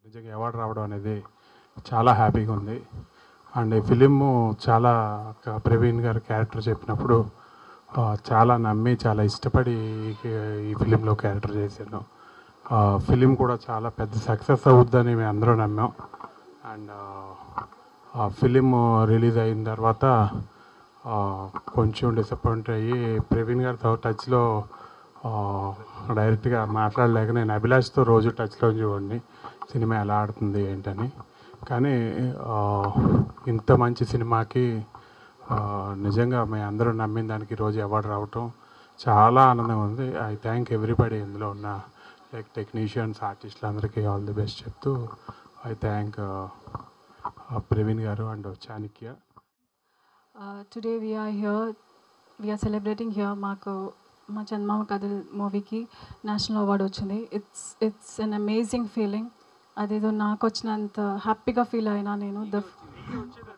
నిజంగా అవార్డు రావడం అనేది చాలా హ్యాపీగా ఉంది అండ్ ఈ ఫిలిము చాలా క- ప్రవీణ్ గారు క్యారెక్టర్ చెప్పినప్పుడు ఆ, చాలా నమ్మి చాలా ఇష్టపడి ఈ- ఈ ఫిలింలో క్యారెక్టర్ చేశాను ఫిలిం కూడా చాలా పెద్ద సక్సెస్ అవుద్దని మేము అందరూ నమ్మాం అండ్ ఆ ఫిలిం రిలీజ్ అయిన తర్వాత ఆ, కొంచెం డిసప్పాయింట్ అయ్యి ప్రవీణ్ గారితో టచ్లో డైరెక్ట్గా మాట్లాడలేక నేను అభిలాష్తో రోజు టచ్లో చూడండి సినిమా ఎలా ఆడుతుంది ఏంటని కానీ ఆ, ఇంత మంచి సినిమాకి ఆ, నిజంగా మేము అందరూ నమ్మిన దానికి ఈరోజు అవార్డు రావటం చాలా ఆనందంగా ఉంది ఐ థ్యాంక్ ఎవ్రీబడి ఇందులో ఉన్న లైక్ టెక్నీషియన్స్ ఆర్టిస్టులు అందరికీ ఆల్ ది బెస్ట్ చెప్తూ ఐ థ్యాంక్ ప్రవీణ్ గారు and Chanakya Uh, today we are here, we are celebrating here మాకు మా చందమామ కథ మూవీకి నేషనల్ అవార్డు వచ్చింది it's it's an amazing feeling అదేదో నాకు వచ్చినంత హ్యాపీగా ఫీల్ అయినా నేను ద